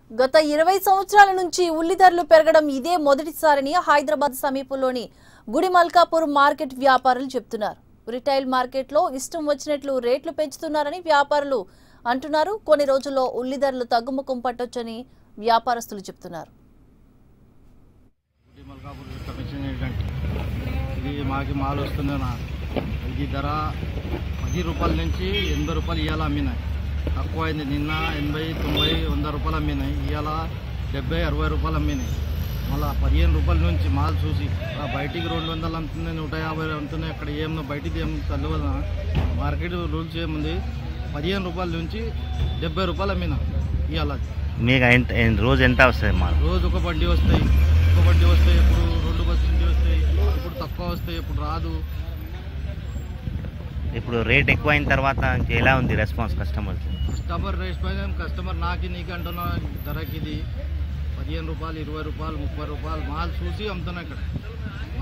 గత ఇరవై సంవత్సరాల నుంచి ఉల్లి ధరలు పెరగడం ఇదే మొదటిసారని హైదరాబాద్ సమీపంలోని గుడి మల్కాపూర్ మార్కెట్ వ్యాపారులు చెప్తున్నారు రిటైల్ మార్కెట్లో ఇష్టం వచ్చినట్లు రేట్లు పెంచుతున్నారని వ్యాపారులు అంటున్నారు కొన్ని రోజుల్లో ఉల్లి ధరలు తగ్గుముఖం పట్టొచ్చని వ్యాపారస్తులు చెప్తున్నారు ఇది మల్కాపూర్ కమిషన్ ఏంటంటే ఇది మాకి మాల్ వస్తుందనా ఇది ధర పది రూపాయల నుంచి ఎనభై రూపాయలు ఇవాళ అమ్మినాయి తక్కువ అయింది నిన్న ఎనభై తొంభై వంద రూపాయలు అమ్మినాయి ఇవాళ డెబ్బై అరవై రూపాయలు అమ్మినాయి మళ్ళీ పదిహేను రూపాయల నుంచి మాల్ చూసి ఆ బయటికి రెండు వందలు అమ్ముతున్నాయి నూట యాభై అమ్ముతున్నాయి అక్కడ ఏం బయటికి ఏం చల్లవదా మార్కెట్ రూల్స్ ఏముంది పదిహేను రూపాయల నుంచి డెబ్బై రూపాయలు అమ్మినా ఇవాళ మీకు ఎంత ఎంత- రోజు ఎంత వస్తుంది మాకు రోజు ఒక బండి వస్తాయి ఒక బండి వస్తాయి ఎప్పుడు రెండు బస్సులు వస్తాయి ఇప్పుడు తక్కువ వస్తాయి ఇప్పుడు రాదు ఇప్పుడు రేట్ ఎక్కువ అయిన తర్వాత ఇంకా ఎలా ఉంది రెస్పాన్స్ కస్టమర్స్ కస్టమర్ రేట్ పైన కస్టమర్ నాకి నీకు అంటున్నా ధరకి ఇది పదిహేను రూపాయలు ఇరవై రూపాయలు ముప్పై రూపాయలు మాల్ చూసి అమ్ముతున్నా ఇక్కడ